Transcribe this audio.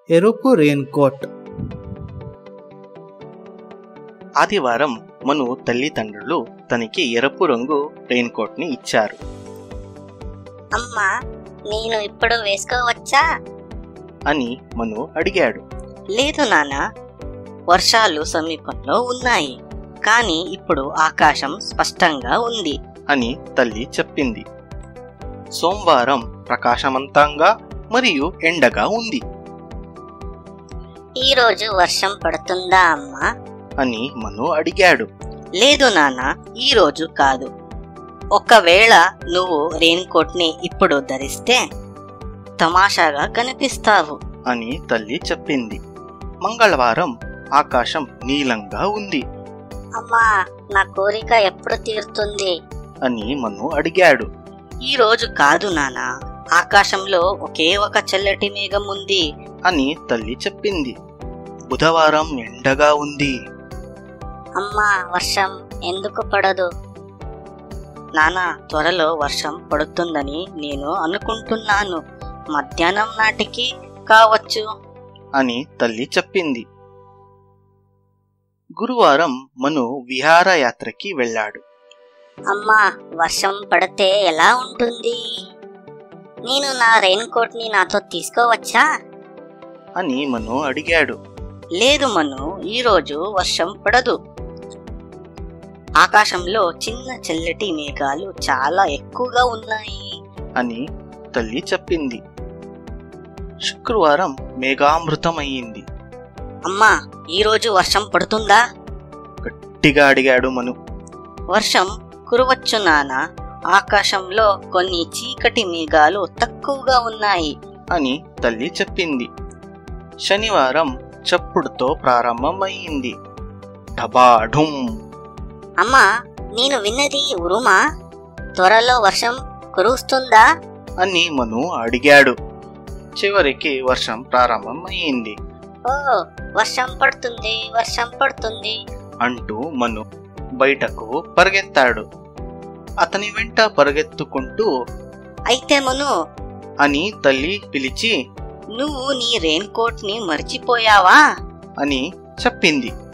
ఎరుపు rain coat ఆదివారం మను తల్లిదండ్రులు తనకి ఎరుపు రంగు రెయిన్ కోట్ ని ఇచ్చారు అమ్మా నేను ఇప్పుడు వేసుకోవచ్చా అని మను అడిగాడు లేదు నాన్న వర్షాలు సమీపంలో ఉన్నాయి కానీ ఇప్పుడు ఆకాశం స్పష్టంగా ఉంది అని తల్లి చెప్పింది సోమవారం ప్రకాశవంతంగా మరియు ఎండగా ఉంది ఈ రోజు వర్షం పడుతుందా అమ్మా అని మను అడిగాడు లేదు నాన్న ఈ రోజు కాదు ఒకవేళ నువ్వు రెయిన్ కోట్ ని ఇప్పుడు ధరిస్తే తమాషాగా కనిపిస్తావు అని తల్లి చెప్పింది మంగళవారం ఆకాశం నీలంగా ఉంది అమ్మా నా కోరిక ఎప్పుడు తీరుతుంది అని మను అడిగాడు ఈ రోజు కాదు నాన్న ఆకాశంలో ఒకే ఒక చల్లటి మేఘం ఉంది అని తల్లి చెప్పింది బుధవారం ఎండగా ఉంది అమ్మా వర్షం ఎందుకు పడదు నాన్న త్వరలో వర్షం పడుతుందని నేను అనుకుంటున్నాను మధ్యాహ్నం నాటికి కావచ్చు అని తల్లి చెప్పింది గురువారం మను విహారయాత్రకి వెళ్ళాడు అమ్మా వర్షం పడితే ఎలా ఉంటుంది నేను నా రెయిన్ కోట్ ని నాతో తీసుకోవచ్చా అని మను అడిగాడు లేదు మను ఈరోజు వర్షం పడదు ఆకాశంలో చిన్న చల్లటి మేఘాలు చాలా ఎక్కువగా ఉన్నాయి అని తల్లి చెప్పింది శుక్రవారం మేఘామృతం అయ్యింది అమ్మా ఈరోజు వర్షం పడుతుందా గట్టిగా అడిగాడు మను వర్షం కురవచ్చు నాన్న ఆకాశంలో కొన్ని చీకటి మేఘాలు తక్కువగా ఉన్నాయి అని తల్లి చెప్పింది శనివారం చప్పుడుతో ప్రారంభమయ్యింది ఢబాఢుం అమ్మా నేను విన్నది ఉరుమా త్వరలో వర్షం కురుస్తుందా అని మను అడిగాడు చివరికి వర్షం ప్రారంభమయ్యింది ఓ వర్షం పడుతుంది వర్షం పడుతుంది అంటూ మను బయటకు పరిగెత్తాడు అతని వెంట పరిగెత్తుకుంటూ అయితే మను అని తల్లి పిలిచి నువ్వు నీ రెయిన్ కోట్ ని మర్చిపోయావా అని చెప్పింది